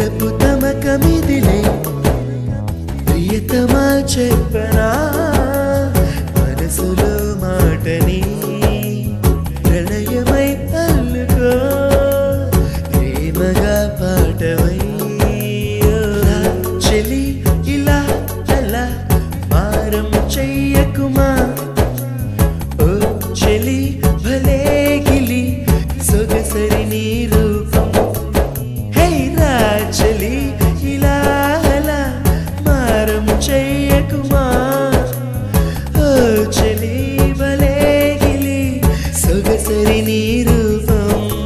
వలపు తమకమిదిలే ప్రియతమా చెప్పనా మనసులో మాటని ప్రణయమై అల్లుకో ప్రేమగా పాటవై రా చెలి ఇలా అలా మారం చెయ్యకుమా ఓ చెలి భలే గిలి సొగసరి నీ రూపం హే రా చెలి ఇలా అలా మారం చెయ్యకుమా ఓ చెలి భలే గిలి సొగసరి నీ రూపం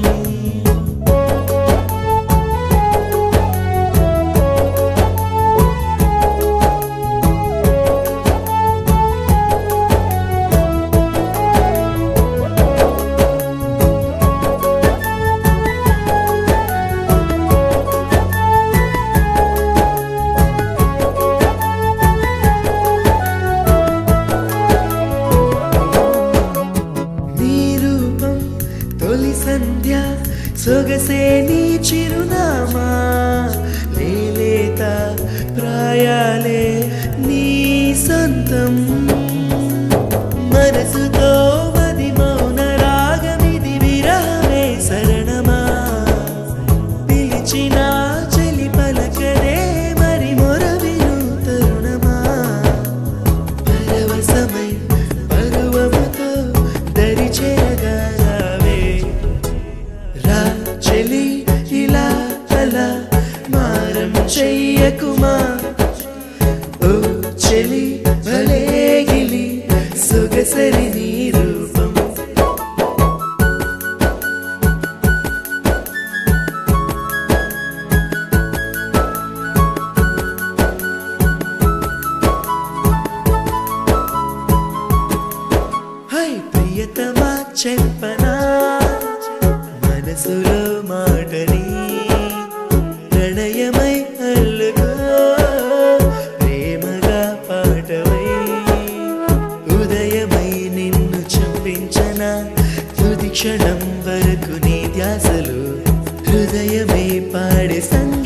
నీ రూపం తొలి సంధ్య సొగసే నీ చిరునామా లేలేత ప్రాయాలే నీ సొంతం మనసుతో మది మౌన రాగమిది విరహమే శరణమా పిలిచిన చెలి పలకరే మరి మొరవిను తరుణమా పరవశమై పరువముతో దరి చేరగారావే రా చెలి ఇలా అలా మారం చెయ్యకుమా ఓ చెలి భలే గిలి సొగసరి నీ రూపం హై ప్రియతమా చెప్పనా మనసులో మాటని ప్రణయమై అల్లుకో ప్రేమగా పాటవై ఉదయమై నిన్ను చంపించన తుది క్షణం వరకు నీ ధ్యాసలు హృదయమే పాడే సంగ